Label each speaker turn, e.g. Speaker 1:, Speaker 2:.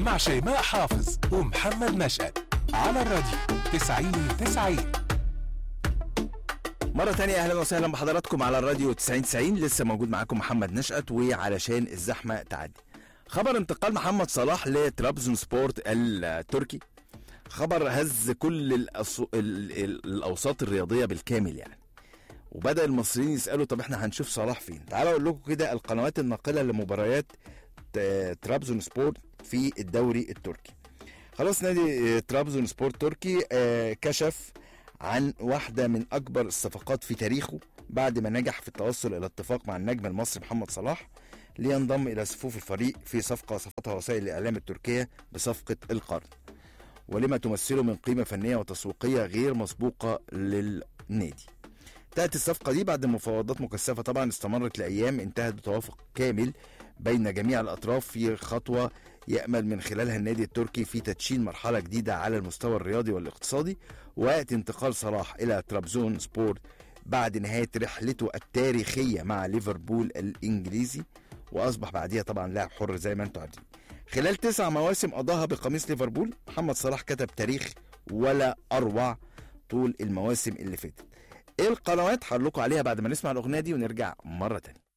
Speaker 1: مع شيماء حافظ ومحمد نشأت على الراديو 90 90
Speaker 2: مرة تانية أهلا وسهلا بحضراتكم على الراديو 9090 لسه موجود معاكم محمد نشأت وعلشان الزحمة تعدي خبر انتقال محمد صلاح لترابزون سبورت التركي خبر هز كل الأصو... ال... ال... الأوساط الرياضية بالكامل يعني وبدأ المصريين يسألوا طب احنا هنشوف صلاح فين تعالوا أقول لكم كده القنوات الناقلة لمباريات ت- ترابزون سبورت في الدوري التركي خلاص نادي آه، ترابزون سبورت تركي آه، كشف عن واحدة من أكبر الصفقات في تاريخه بعد ما نجح في التوصل إلى اتفاق مع النجم المصري محمد صلاح لينضم إلى صفوف الفريق في صفقة وصفتها وسائل الإعلام التركية بصفقة القرن ولما تمثله من قيمة فنية وتسويقية غير مسبوقة للنادي تأتي الصفقة دي بعد مفاوضات مكثفة طبعا استمرت لأيام انتهت بتوافق كامل بين جميع الأطراف في خطوة يأمل من خلالها النادي التركي في تدشين مرحلة جديدة على المستوى الرياضي والاقتصادي ويأتي انتقال صلاح إلى ترابزون سبورت بعد نهاية رحلته التاريخية مع ليفربول الإنجليزي وأصبح بعديها طبعا لاعب حر زي ما أنتم عارفين خلال تسع مواسم قضاها بقميص ليفربول محمد صلاح كتب تاريخ ولا أروع طول المواسم اللي فاتت ايه القنوات هقول لكم عليها بعد ما نسمع الاغنيه دي ونرجع مره تانية